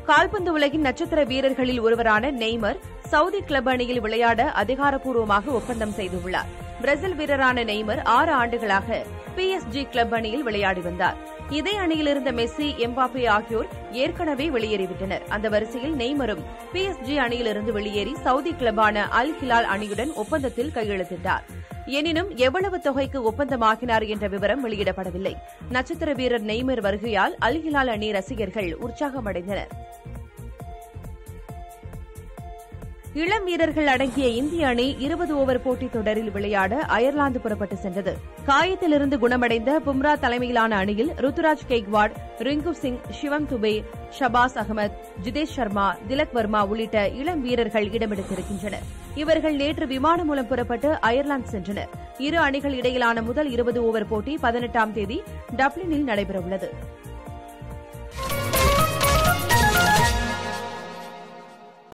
கால்பந்து உலகின் நட்சத்திர வீரர்களில் ஒருவரான நெய்மர் சவுதி கிளப் அணியில் விளையாட அதிகாரப்பூர்வமாக ஒப்பந்தம் செய்துள்ளார் பிரேசில் வீரரான நெய்மர் ஆறு ஆண்டுகளாக பிஎஸ்ஜி கிளப் அணியில் விளையாடி வந்தார் இதே அணியில் இருந்த மெஸ்ஸி எம்பாப்பே ஆகியோர் ஏற்கனவே வெளியேறிவிட்டனர் அந்த வரிசையில் நெய்மரும் பிஎஸ்ஜி அணியிலிருந்து வெளியேறி சவுதி கிளப்பான அல் ஹிலால் அணியுடன் ஒப்பந்தத்தில் கையெழுத்திட்டார் எனினும் எவ்வளவு தொகைக்கு ஒப்பந்தமாகினார் என்ற விவரம் வெளியிடப்படவில்லை நட்சத்திர வீரர் நெய்மர் வருகையால் அல் ஹிலால் அணி ரசிகர்கள் உற்சாகமடைந்தனர் இளம் வீரர்கள் அடங்கிய இந்திய அணி இருபது ஓவர் போட்டித் தொடரில் விளையாட அயர்லாந்து புறப்பட்டு சென்றது காயத்திலிருந்து குணமடைந்த பும்ரா தலைமையிலான அணியில் ருத்துராஜ் கெய்க்வாட் ரிங்கு சிங் சிவம் துபே ஷபாஸ் அகமது ஜிதேஷ் சர்மா திலக் வர்மா உள்ளிட்ட இளம் வீரர்கள் இடம்பெடுத்திருக்கின்றனர் இவர்கள் நேற்று விமானம் மூலம் புறப்பட்டு அயர்லாந்து சென்றனர் இரு அணிகள் இடையிலான முதல் இருபது ஓவர் போட்டி பதினெட்டாம் தேதி டப்ளினில் நடைபெறவுள்ளது